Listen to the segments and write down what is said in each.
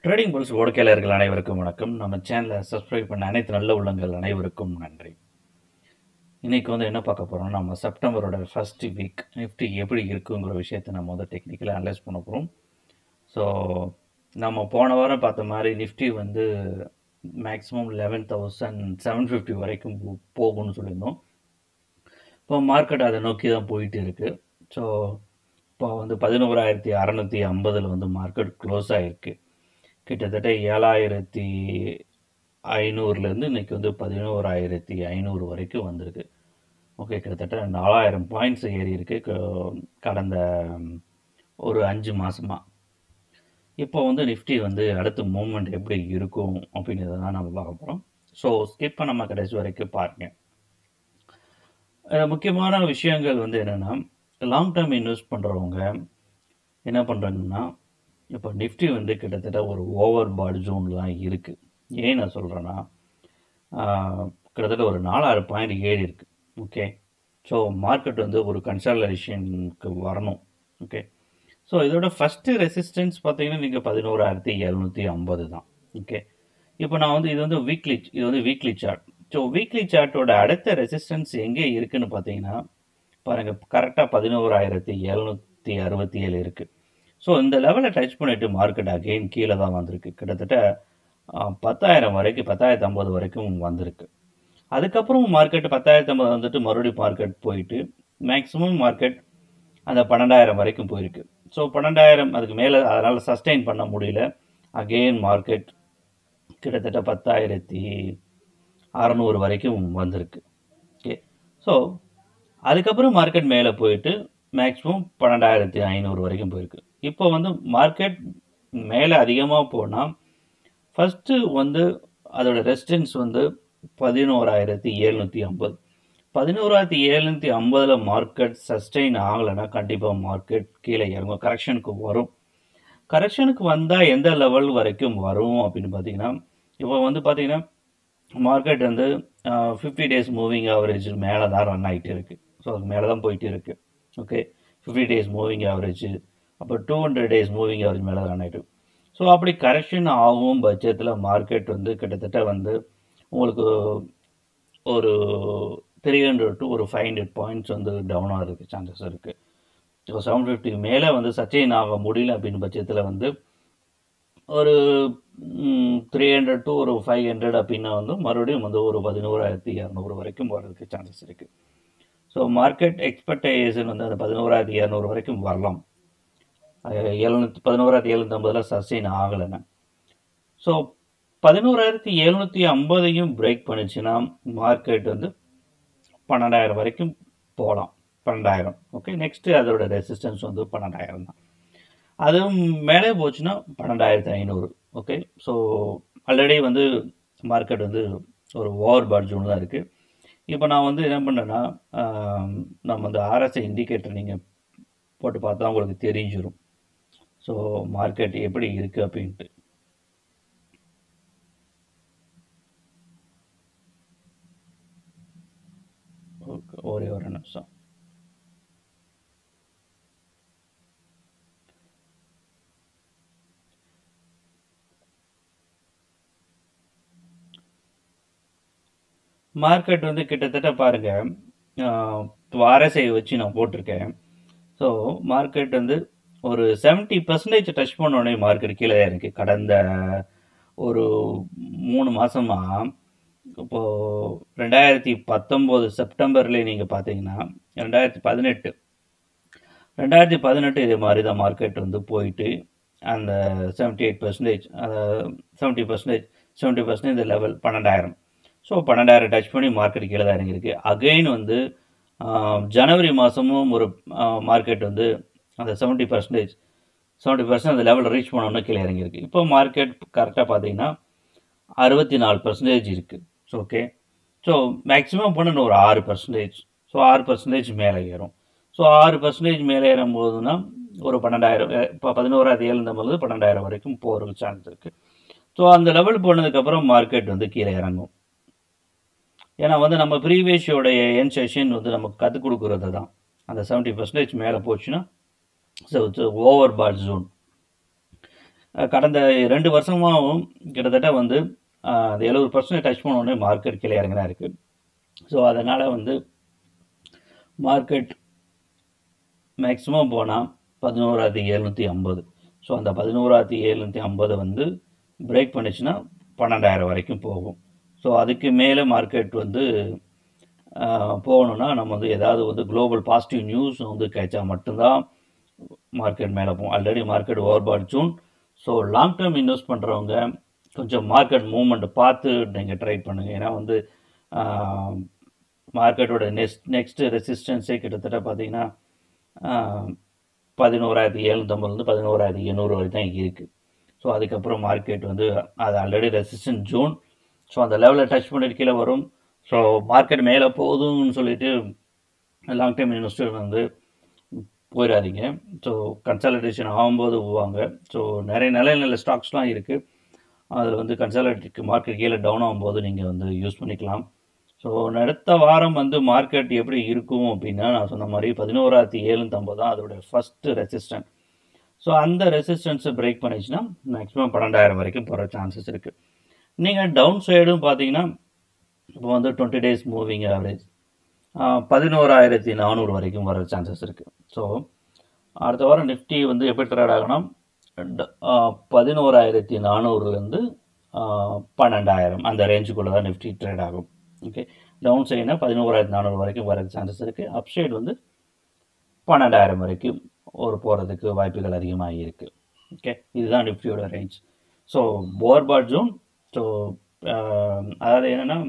trading bulls ஓடக்கையாளர்கள் அனைவருக்கும் வணக்கம் நம்ம சேனலை சப்ஸ்கிரைப் பண்ண அனைத்து நல்ல உள்ளங்கள் அனைவருக்கும் நன்றி இன்னைக்கு வந்து என்ன பார்க்க போகிறோம் நம்ம செப்டம்பரோட ஃபர்ஸ்ட் வீக் நிஃப்டி எப்படி இருக்குங்கிற விஷயத்தை நம்ம வந்து டெக்னிக்கலாக அனலைஸ் பண்ண போகிறோம் ஸோ நம்ம போன வாரம் பார்த்த மாதிரி நிஃப்டி வந்து maximum eleven thousand seven fifty வரைக்கும் போ- போகும்னு சொல்லியிருந்தோம் இப்போ மார்க்கெட் அதை நோக்கி தான் போயிட்டு இருக்கு ஸோ இப்போ வந்து பதினோராயிரத்தி அறநூற்றி ஐம்பதில் வந்து மார்க்கெட் க்ளோஸ் ஆகிருக்கு கிட்டத்தட்ட ஏழாயிரத்தி ஐநூறுலேருந்து இன்னைக்கு வந்து பதினோராயிரத்தி ஐநூறு வரைக்கும் வந்திருக்கு ஓகே கிட்டத்தட்ட நாலாயிரம் பாயிண்ட்ஸ் ஏறி இருக்கு க- கடந்த ம், ஒரு அஞ்சு மாசமா இப்போ வந்து நிஃப்டி வந்து அடுத்த மூவ்மெண்ட் எப்படி இருக்கும் அப்படின்றத தான் நம்ம பார்க்க போகிறோம் ஸோ ஸ்கிப் பண்ணாம கடைசி வரைக்கும் பாருங்க அஹ் முக்கியமான விஷயங்கள் வந்து என்னென்னா லாங் டேர்ம் இன்வெஸ்ட் பண்ணுறவங்க என்ன பண்ணுறாங்கன்னா இப்போ நிஃப்டி வந்து கிட்டத்தட்ட ஒரு ஓவர் பாட் ஜோனில் தான் இருக்குது ஏன் நான் சொல்கிறேன்னா கிட்டத்தட்ட ஒரு நாலாயிரம் பாயிண்ட் ஏறி இருக்கு ஓகே ஸோ மார்க்கெட் வந்து ஒரு கன்சாலேஷனுக்கு வரணும் ஓகே ஸோ இதோட ஃபஸ்ட்டு ரெசிஸ்டன்ஸ் பார்த்தீங்கன்னா நீங்கள் பதினோராயிரத்தி எழுநூற்றி ஐம்பது தான் ஓகே இப்போ நான் வந்து இது வந்து வீக்லி இது வந்து வீக்லி சார்ட் ஸோ வீக்லி சார்ட்டோட அடுத்த ரெசிஸ்டன்ஸ் எங்கே இருக்குன்னு பார்த்தீங்கன்னா பாருங்க கரெக்டாக பதினோராயிரத்தி எழுநூற்றி அறுபத்தி ஏழு இருக்குது ஸோ இந்த லெவலை டச் பண்ணிட்டு மார்க்கெட் அகெயின் கீழே தான் வந்திருக்கு கிட்டத்தட்ட ஆஹ், பத்தாயிரம் வரைக்கும் பத்தாயிரத்தி ஐம்பது வரைக்கும் வந்திருக்கு அதுக்கப்புறம் மார்க்கெட் பத்தாயிரத்தி ஐம்பது வந்துட்டு மறுபடியும் மார்க்கெட் போயிட்டு மேக்ஸிமம் மார்க்கெட் அந்த பன்னெண்டாயிரம் வரைக்கும் போயிருக்கு ஸோ பன்னெண்டாயிரம் அதுக்கு மேலே அதனால் சஸ்டெயின் பண்ண முடியல அகெயின் மார்க்கெட் கிட்டத்தட்ட பத்தாயிரத்தி அறநூறு வரைக்கும் வந்திருக்கு ஓகே ஸோ அதுக்கப்புறம் மார்க்கெட் மேலே போயிட்டு மேக்ஸிமம் பன்னெண்டாயிரத்தி ஐநூறு வரைக்கும் போயிருக்கு இப்போ வந்து மார்க்கெட் மேலே அதிகமாக போனால் ஃபஸ்ட்டு வந்து அதோட ரெசிஸ்டன்ஸ் வந்து பதினோராயிரத்தி எழுநூற்றி ஐம்பது பதினோராயிரத்தி எழுநூற்றி ஐம்பதில் மார்க்கெட் சஸ்டெயின் ஆகலைன்னா கண்டிப்பாக மார்க்கெட் கீழே இறங்கும் கரெக்ஷனுக்கு வரும் கரெக்ஷனுக்கு வந்தால் எந்த லெவல் வரைக்கும் வரும் அப்படின்னு பார்த்தீங்கன்னா இப்போ வந்து பார்த்தீங்கன்னா மார்க்கெட் வந்து ஃபிஃப்டி டேஸ் மூவிங் ஆவரேஜ் மேலே தான் ரன் ஆகிட்டு இருக்கு ஸோ அது மேலே தான் போயிட்டு இருக்கு okay fifty days moving average அப்போ two hundred days moving average மேலே ரன் ஆகிட்டு ஸோ அப்படி கரெக்ஷன் ஆகும் பட்சத்தில் மார்க்கெட் வந்து கிட்டத்தட்ட வந்து உங்களுக்கு ஒரு த்ரீ ஹண்ட்ரட் டு ஒரு ஃபைவ் ஹண்ட்ரட் பாயிண்ட்ஸ் வந்து டவுன் ஆகிறதுக்கு சான்சஸ் இருக்குது ஸோ செவன் ஃபிஃப்டி மேலே வந்து சச்சைன் ஆக முடியல அப்படின்னு பட்சத்தில் வந்து ஒரு த்ரீ ஹண்ட்ரட் டு ஒரு ஃபைவ் ஹண்ட்ரட் அப்படின்னா வந்து மறுபடியும் வந்து ஒரு பதினோராயிரத்தி இரநூறு வரைக்கும் வர்றதுக்கு சான்சஸ் இருக்குது ஸோ மார்க்கெட் எக்ஸ்பெக்டேஷன் வந்து அந்த பதினோராயிரத்தி இரநூறு வரைக்கும் வரலாம் எழுநூற்றி பதினோராயிரத்தி எழுநூற்றி ஐம்பதில் சஸ்டெயின் ஆகலைன்னு ஸோ பதினோராயிரத்தி எழுநூற்றி ஐம்பதையும் பிரேக் பண்ணுச்சுன்னா மார்க்கெட் வந்து பன்னெண்டாயிரம் வரைக்கும் போகலாம் பன்னெண்டாயிரம் ஓகே நெக்ஸ்ட்டு அதோட ரெசிஸ்டன்ஸ் வந்து பன்னெண்டாயிரம் தான் அதுவும் மேலே போச்சுன்னா பன்னெண்டாயிரத்தி ஐநூறு ஓகே ஸோ ஆல்ரெடி வந்து மார்க்கெட் வந்து ஒரு ஓவர் பாட் ஜோன் தான் இருக்குது இப்போ நான் வந்து என்ன பண்ணேன்னா ஆம், நம்ம அந்த ஆர்எஸ்ஐ இண்டிகேட்டர் நீங்கள் போட்டு பார்த்தா உங்களுக்கு தெரிஞ்சிடும் ஸோ மார்க்கெட் எப்படி இருக்குது அப்படின்ட்டு ஓகே ஒரே ஒரு நிமிஷம் மார்க்கெட் வந்து கிட்டத்தட்ட பாருங்க ஆர்எஸ்ஐ வச்சு நான் போட்டிருக்கேன் ஸோ மார்க்கெட் வந்து ஒரு 70% பர்சன்டேஜ் டச் பண்ண உடனே மார்க்கெட் கீழே இருக்கு கடந்த ஒரு மூணு மாசமா இப்போ ரெண்டாயிரத்தி பத்தொம்போது செப்டம்பர்லேயே நீங்கள் பார்த்தீங்கன்னா ரெண்டாயிரத்தி பதினெட்டு ரெண்டாயிரத்தி பதினெட்டு இதே மாதிரி தான் மார்க்கெட் வந்து போயிட்டு அந்த செவன்ட்டி எயிட் பர்சன்டேஜ் அந்த செவன்ட்டி பர்சன்டேஜ் செவன்ட்டி பர்சன்டேஜ் இந்த லெவல் பன்னெண்டாயிரம் ஸோ பன்னெண்டாயிரம் டச் பண்ணி மார்க்கெட் கீழே தான் இறங்கியிருக்கு அகைன் வந்து ஆஹ், ஜனவரி மாதமும் ஒரு மார்க்கெட் வந்து அந்த செவன்ட்டி பர்சன்டேஜ் செவன்ட்டி பர்சன்ட் அந்த லெவலில் ரீச் பண்ணோன்னு கீழே இறங்கியிருக்கு இப்போ மார்க்கெட் கரெக்டாக பார்த்தீங்கன்னா அறுபத்தி நாலு பர்சன்டேஜ் இருக்குது ஸோ ஓகே ஸோ மேக்ஸிமம் பண்ண ஒரு ஆறு பர்சன்டேஜ் ஸோ ஆறு பர்சன்டேஜ் மேலே ஏறும் ஸோ ஆறு பர்சன்டேஜ் மேலே ஏறும் போதுன்னா ஒரு பன்னெண்டாயிரம் இப்போ பதினோராயிரத்தி ஏழுந்தம்பது பன்னெண்டாயிரம் வரைக்கும் போகிறதுக்கு சான்ஸ் இருக்குது ஸோ அந்த லெவல் போனதுக்கப்புறம் மார்க்கெட் வந்து கீழே இறங்கும் ஏன்னா வந்து நம்ம ப்ரீவியஸோடைய என் செஷன் வந்து நமக்கு கற்றுக் கொடுக்குறது தான் அந்த செவன்ட்டி பர்சன்டேஜ் மேலே போச்சுன்னா so over bought zone uh கடந்த ரெண்டு வருஷமாகவும் கிட்டத்தட்ட வந்து அஹ், அந்த எழுபது பர்சன்ட் டச் பண்ண உடனே மார்க்கெட் கீழே இறங்கினா இருக்குது ஸோ அதனால் வந்து மார்க்கெட் மேக்ஸிமம் போனால் பதினோராயிரத்தி எழுநூற்றி ஐம்பது ஸோ அந்த பதினோராயிரத்தி எழுநூற்றி ஐம்பது வந்து பிரேக் பண்ணுச்சுன்னா பன்னெண்டாயிரம் வரைக்கும் போகும் ஸோ அதுக்கு மேலே மார்க்கெட் வந்து ஆஹ், போகணுன்னா நம்ம வந்து ஏதாவது வந்து குளோபல் பாசிட்டிவ் நியூஸ் வந்து கிடைச்சா மட்டும்தான் மார்க்கெட் மேலே போகும் already market overbought zone so long term invest பண்ணுறவங்க கொஞ்சம் மார்க்கெட் மூவ்மெண்ட்டை பார்த்து நீங்கள் ட்ரை பண்ணுங்கள் ஏன்னா வந்து மார்க்கெட்டோட நெக்ஸ்ட் நெக்ஸ்ட் ரெசிஸ்டன்ஸே கிட்டத்தட்ட பார்த்தீங்கன்னா பதினோராயிரத்தி எழுநூத்தம்பதுலேருந்து பதினோராயிரத்தி எண்ணூறு வரை தான் இருக்குது ஸோ அதுக்கப்புறம் மார்க்கெட் வந்து அது ஆல்ரெடி ரெசிஸ்டன்ட் ஜூன் ஸோ அந்த லெவலில் டச் பண்ணிட்டு கீழே வரும் ஸோ மார்க்கெட் மேலே போகுதுன்னு சொல்லிட்டு லாங் டைம் இன்வெஸ்டர் வந்து போயிடாதீங்க ஸோ கன்சாலிடேஷன் ஆகும்போது போவாங்க ஸோ நிறைய நல்ல நல்ல ஸ்டாக்ஸ்லாம் இருக்குது அதில் வந்து கன்சாலிடேட் மார்க்கெட் கீழே டவுன் ஆகும்போது நீங்கள் வந்து யூஸ் பண்ணிக்கலாம் ஸோ அடுத்த வாரம் வந்து மார்க்கெட் எப்படி இருக்கும் அப்படின்னா நான் சொன்ன மாதிரி பதினோராயிரத்தி எழுநூத்தம்பது தான் அதோட ஃபஸ்ட்டு ரெசிஸ்டன்ட் ஸோ அந்த ரெசிஸ்டன்ஸை பிரேக் பண்ணிச்சுன்னா மேக்ஸிமம் பன்னெண்டாயிரம் வரைக்கும் போகிற சான்சஸ் இருக்குது நீங்கள் டவுன் சைடும் பார்த்தீங்கன்னா இப்போ வந்து டுவெண்ட்டி டேஸ் மூவிங் ஆவரேஜ் பதினோராயிரத்தி நானூறு வரைக்கும் வர சான்சஸ் இருக்குது ஸோ அடுத்த வாரம் நிஃப்டி வந்து எப்படி ட்ரேட் ஆகணும் பதினோராயிரத்தி நானூறுலேருந்து பன்னெண்டாயிரம் அந்த ரேஞ்சுக்குள்ளே தான் நிஃப்டி ட்ரேட் ஆகும் ஓகே டவுன் சைடுனா பதினோராயிரத்தி நானூறு வரைக்கும் வர சான்சஸ் இருக்குது அப் சைடு வந்து பன்னெண்டாயிரம் வரைக்கும் ஒரு போகிறதுக்கு வாய்ப்புகள் அதிகமாக இருக்குது ஓகே இதுதான் நிஃப்டியோட range so overbought zone so அதாவது என்னென்னா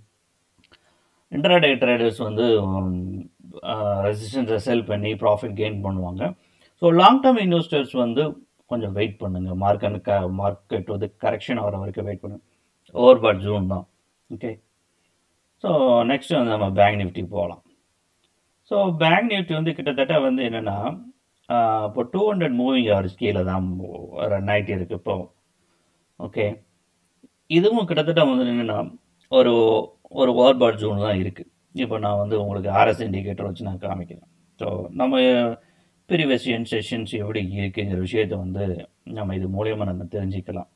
இன்டர்டே ட்ரேடர்ஸ் வந்து ரெசிஸ்டன்ஸை செல் பண்ணி ப்ராஃபிட் கெயின் பண்ணுவாங்க ஸோ லாங் டேர்ம் இன்வெஸ்டர்ஸ் வந்து கொஞ்சம் வெயிட் பண்ணுங்கள் மார்க்கெட் க மார்க்கெட் வந்து கரெக்ஷன் ஆகிற வரைக்கும் வெயிட் பண்ணுங்க ஓவர்பாட் ஜூன் தான் ஓகே ஸோ நெக்ஸ்ட் வந்து நம்ம பேங்க் நிஃப்டி போகலாம் ஸோ பேங்க் நிஃப்டி வந்து கிட்டத்தட்ட வந்து என்னென்னா இப்போ டூ ஹண்ட்ரட் மூவிங் ஆவரேஜ் கீழே தான் ரன் ஆகிட்டு இருக்குது இப்போ ஓகே இதுவும் கிட்டத்தட்ட வந்து என்னென்னா ஒரு ஒரு ஓவர்பாட் ஜோன் தான் இருக்குது இப்போ நான் வந்து உங்களுக்கு ஆர்எஸ் இண்டிகேட்டர் வச்சு நான் காமிக்கிறேன் ஸோ நம்ம ப்ரீவியஸ் செஷன்ஸ் எப்படி இருக்குங்கிற விஷயத்தை வந்து நம்ம இது மூலியமாக நம்ம தெரிஞ்சுக்கலாம்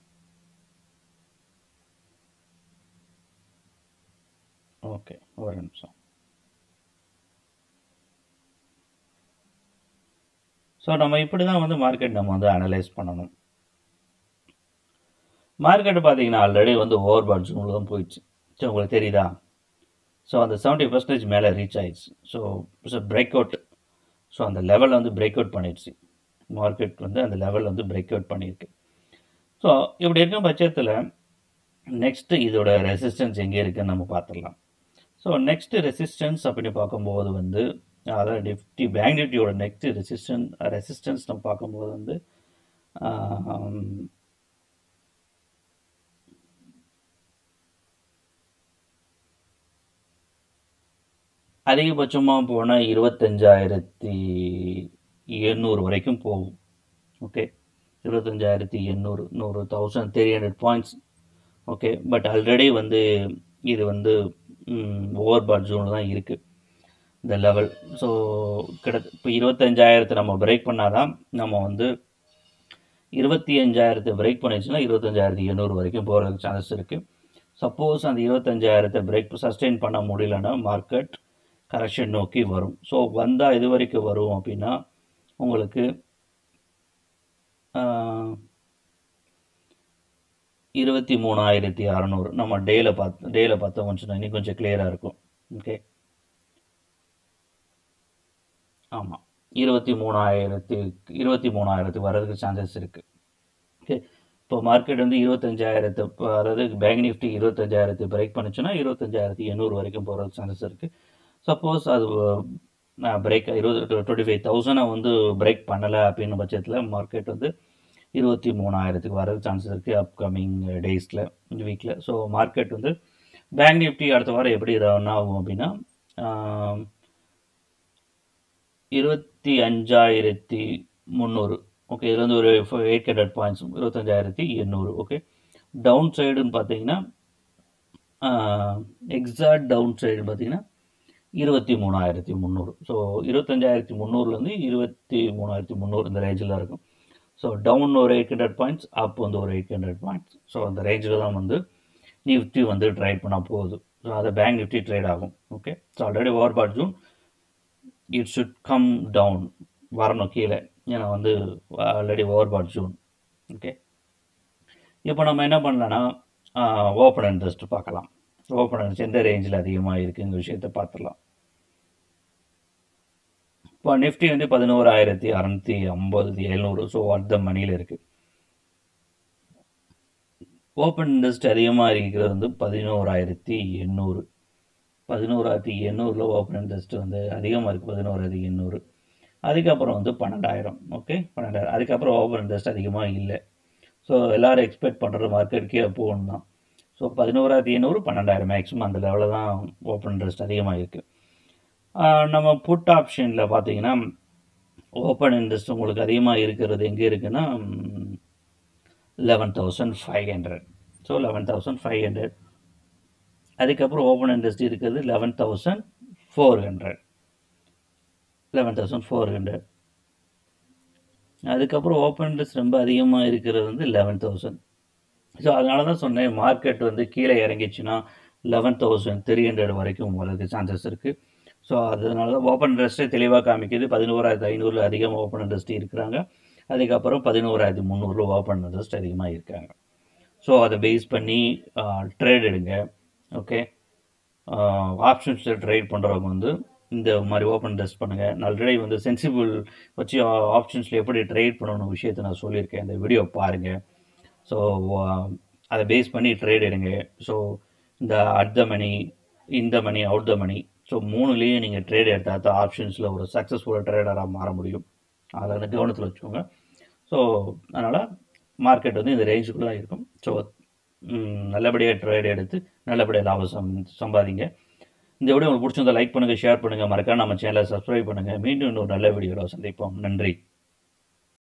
ஓகே ஒரு நிமிஷம் ஸோ நம்ம இப்படி தான் வந்து மார்க்கெட் நம்ம வந்து அனலைஸ் பண்ணணும் மார்க்கெட் பார்த்தீங்கன்னா ஆல்ரெடி வந்து ஓவர் பாட் ஜூனில் தான் போயிடுச்சு ஸோ உங்களுக்கு தெரியுதா ஸோ அந்த செவன்ட்டி பர்சன்டேஜ் மேலே ரீச் ஆயிடுச்சு so so break out so அந்த லெவலில் வந்து பிரேக் அவுட் பண்ணிடுச்சு மார்க்கெட் வந்து அந்த லெவலில் வந்து பிரேக் அவுட் பண்ணியிருக்கு ஸோ இப்படி இருக்கும் பட்சத்தில் நெக்ஸ்ட்டு இதோட ரெசிஸ்டன்ஸ் எங்கே இருக்குன்னு நம்ம பார்த்துடலாம் ஸோ நெக்ஸ்ட் ரெசிஸ்டன்ஸ் அப்படின்னு பார்க்கும்போது வந்து அதாவது நிஃப்டி பேங்க் நிஃப்டியோட நெக்ஸ்ட் ரெசிஸ்டன் ரெசிஸ்டன்ஸ் நம்ம பார்க்கும்போது வந்து அதிகபட்சமாக போனால் இருபத்தஞ்சாயிரத்தி எண்ணூறு வரைக்கும் போகும் ஓகே இருபத்தஞ்சாயிரத்தி எண்ணூறு நூறு thousand three hundred points okay but already வந்து இது வந்து ஓவர் பாட் ஜோனில் தான் இருக்குது இந்த லெவல் ஸோ கிட்ட இப்போ இருபத்தஞ்சாயிரத்தை நம்ம பிரேக் பண்ணால் தான் நம்ம வந்து இருபத்தி அஞ்சாயிரத்தை பிரேக் பண்ணிச்சுன்னா இருபத்தஞ்சாயிரத்தி எண்ணூறு வரைக்கும் போகிறதுக்கு சான்சஸ் இருக்குது சப்போஸ் அந்த இருபத்தஞ்சாயிரத்தை பிரேக் சஸ்டெயின் பண்ண முடியலன்னா மார்க்கெட் கரெக்ஷன் நோக்கி வரும் ஸோ வந்தால் இது வரைக்கும் வரும் அப்படின்னா உங்களுக்கு இருபத்தி மூணாயிரத்தி அறநூறு நம்ம டேயில் பார்த்து டேயில் பார்த்தோம் கொஞ்சம் இன்னும் கொஞ்சம் கிளியராக இருக்கும் ஓகே ஆமாம் இருபத்தி மூணாயிரத்தி இருபத்தி மூணாயிரத்துக்கு வர்றதுக்கு சான்சஸ் இருக்குது ஓகே இப்போ மார்க்கெட் வந்து இருபத்தஞ்சாயிரத்து அதாவது பேங்க் நிஃப்டி இருபத்தஞ்சாயிரத்து பிரேக் பண்ணுச்சுன்னா இருபத்தஞ்சாயிரத்தி எண்ணூறு வரைக்கும் போகிறதுக்கு சான்சஸ் இருக்குது சப்போஸ் அது பிரேக் இருபது டுவெண்ட்டி ஃபைவ் தௌசண்டை வந்து பிரேக் பண்ணலை அப்படின்னு பட்சத்தில் மார்க்கெட் வந்து இருபத்தி மூணாயிரத்துக்கு வர்றது சான்சஸ் இருக்குது அப்கமிங் டேஸில் இந்த வீக்கில் ஸோ மார்க்கெட் வந்து பேங்க் நிஃப்டி அடுத்த வாரம் எப்படி ரன் ஆகும் அப்படின்னா இருபத்தி அஞ்சாயிரத்தி முந்நூறு ஓகே இதில் வந்து ஒரு எயிட் ஹண்ட்ரட் பாயிண்ட்ஸ் இருபத்தஞ்சாயிரத்தி எண்ணூறு ஓகே டவுன் சைடுன்னு பார்த்தீங்கன்னா எக்ஸாக்ட் டவுன் சைடு பார்த்தீங்கன்னா இருபத்தி மூணாயிரத்தி முந்நூறு ஸோ இருபத்தஞ்சாயிரத்தி முந்நூறுலேருந்து இருபத்தி மூணாயிரத்தி முந்நூறு இந்த ரேஞ்சில் இருக்கும் ஸோ டவுன் ஒரு எயிட் ஹண்ட்ரட் பாயிண்ட்ஸ் அப் வந்து ஒரு எயிட் ஹண்ட்ரட் பாயிண்ட்ஸ் ஸோ அந்த ரேஞ்சில் தான் வந்து நிஃப்டி வந்து ட்ரேட் பண்ணால் போகுது ஸோ அதை பேங்க் நிஃப்டி ட்ரேட் ஆகும் okay so already over bought zone it should come down வரணும் கீழே ஏன்னா வந்து already over bought zone okay இப்போ நம்ம என்ன பண்ணலான்னா ஓப்பன் இன்ட்ரெஸ்ட் பார்க்கலாம் ஓப்பன் இன்ட்ரெஸ்ட் எந்த ரேஞ்சில் அதிகமாக இருக்குங்கிற விஷயத்தை பார்த்துடலாம் இப்போ நிஃப்டி வந்து பதினோராயிரத்தி அறநூற்றி ஐம்பது எழுநூறு ஸோ அந்த மணியில் இருக்குது ஓப்பன் இன்ட்ரெஸ்ட் அதிகமாக இருக்கிறது வந்து பதினோராயிரத்தி எண்ணூறு பதினோராயிரத்தி எண்ணூறில் ஓப்பன் இன்ட்ரெஸ்ட் வந்து அதிகமாக இருக்குது பதினோராயிரத்தி எண்ணூறு அதுக்கப்புறம் வந்து பன்னெண்டாயிரம் ஓகே பன்னெண்டாயிரம் அதுக்கப்புறம் ஓப்பன் இன்ட்ரெஸ்ட் அதிகமாக இல்லை ஸோ எல்லோரும் எக்ஸ்பெக்ட் பண்ணுற மார்க்கெட் கீழே போகணும் தான் ஸோ பதினோராயிரத்தி எண்ணூறு பன்னெண்டாயிரம் மேக்ஸிமம் அந்த லெவலில் தான் ஓப்பன் இன்ட்ரெஸ்ட் அதிகமாக இருக்குது நம்ம புட் ஆப்ஷனில் பார்த்தீங்கன்னா ஓப்பன் இன்ட்ரெஸ்ட் உங்களுக்கு அதிகமாக இருக்கிறது எங்கே இருக்குன்னா eleven thousand five hundred so eleven thousand five hundred அதுக்கப்புறம் ஓப்பன் இன்ட்ரெஸ்ட் இருக்கிறது eleven thousand four hundred eleven thousand four hundred அதுக்கப்புறம் ஓப்பன் இன்ட்ரெஸ்ட் ரொம்ப அதிகமாக இருக்கிறது வந்து லெவன் தௌசண்ட் ஸோ அதனால தான் சொன்னேன் மார்க்கெட் வந்து கீழே இறங்கிச்சுன்னா லெவன் தௌசண்ட் த்ரீ ஹண்ட்ரட் வரைக்கும் வரதுக்கு சான்சஸ் இருக்குது ஸோ அதனால தான் ஓப்பன் இன்ட்ரெஸ்ட்டே தெளிவாக காமிக்குது பதினோராயிரத்து ஐநூறில் அதிகமாக ஓப்பன் இன்ட்ரெஸ்ட் இருக்கிறாங்க அதுக்கப்புறம் பதினோராயிரத்தி முந்நூறில் ஓப்பன் இன்ட்ரெஸ்ட் அதிகமாக இருக்காங்க ஸோ அதை பேஸ் பண்ணி ட்ரேட் எடுங்க ஓகே ஆப்ஷன்ஸில் ட்ரேட் பண்ணுறவங்க வந்து இந்த மாதிரி ஓப்பன் இன்ட்ரெஸ்ட் பண்ணுங்கள் ஆல்ரெடி வந்து சென்சிபிள் வச்சு ஆப்ஷன்ஸில் எப்படி ட்ரேட் பண்ணணும் விஷயத்தை நான் சொல்லியிருக்கேன் இந்த வீடியோ பாருங்கள் ஸோ அதை பேஸ் பண்ணி ட்ரேட் எடுங்க ஸோ இந்த அட் த மணி இந்த money out the money so மூணுலேயும் நீங்கள் ட்ரேட் எடுத்தால் தான் ஆப்ஷன்ஸில் ஒரு சக்ஸஸ்ஃபுல்லாக ட்ரேடராக மாற முடியும் அதை வந்து கவனத்தில் வச்சுக்கோங்க ஸோ அதனால் மார்க்கெட் வந்து இந்த ரேஞ்சுக்குள்ளே தான் இருக்கும் ஸோ நல்லபடியாக ட்ரேட் எடுத்து நல்லபடியாக லாபம் சம் சம்பாதிங்க இந்த வீடியோ உங்களுக்கு பிடிச்சிருந்தா லைக் பண்ணுங்கள் ஷேர் பண்ணுங்கள் மறக்காம நம்ம சேனலை சப்ஸ்கிரைப் பண்ணுங்கள் மீண்டும் இன்னொரு நல்ல வீடியோவில் சந்திப்போம் நன்றி